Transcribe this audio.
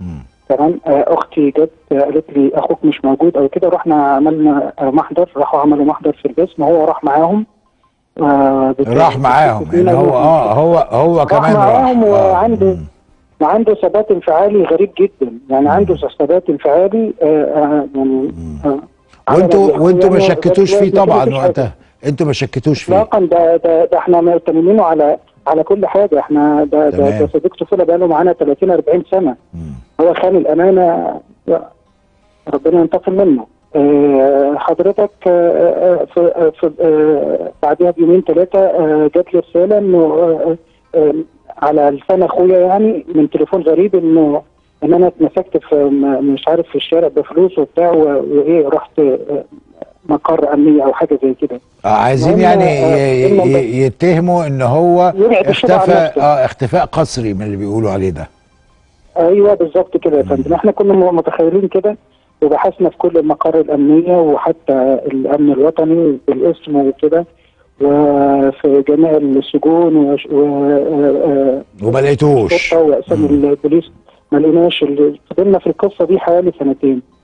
تمام آه، اختي جت آه، قالت لي اخوك مش موجود او كده رحنا عملنا آه، محضر راحوا عملوا محضر في القسم هو راح معاهم آه، بت- راح معاهم بتدينا يعني هو يوم. اه هو هو راح كمان معاهم راح آه. وعنده وعنده ثبات انفعالي غريب جدا يعني عنده ثبات انفعالي آه، آه، يعني آه، على وانتوا ما وانتوا ما بيحكوا شكتوش يعني فيه ما طبعا فيش حاجة. وقتها انتوا ما شكتوش فيه اطلاقا ده ده ده احنا معتمدينه على على كل حاجه احنا ده ده, تمام. ده صديق طفوله بقى له معانا 30 40 سنه هو خان الامانه ربنا ينتقم منه آه، حضرتك آه، آه، في آه، في آه، بعدها بيومين ثلاثه آه، جات لي رساله انه آه، آه، على لسان اخويا يعني من تليفون غريب انه ان انا اتمسكت في م- مش عارف في الشارع بفلوس وبتاع و- وايه رحت آه، مقر امنيه او حاجه زي كده آه عايزين المهم، يعني آه، ي- المهم ي- بس. يتهموا ان هو يبعد الشر عن اختفى نفسه. اه اختفاء قسري من اللي بيقولوا عليه ده ايوه بالظبط كده يا فندم احنا كنا م- متخيلين كده وبحثنا في كل المقار الامنيه وحتى الامن الوطني بالاسم وكده وفي جميع السجون وش- و آه، وما لقيتوش الشرطه واقسام البوليس ما لقيناش ال- فضلنا في القصه دي حوالي سنتين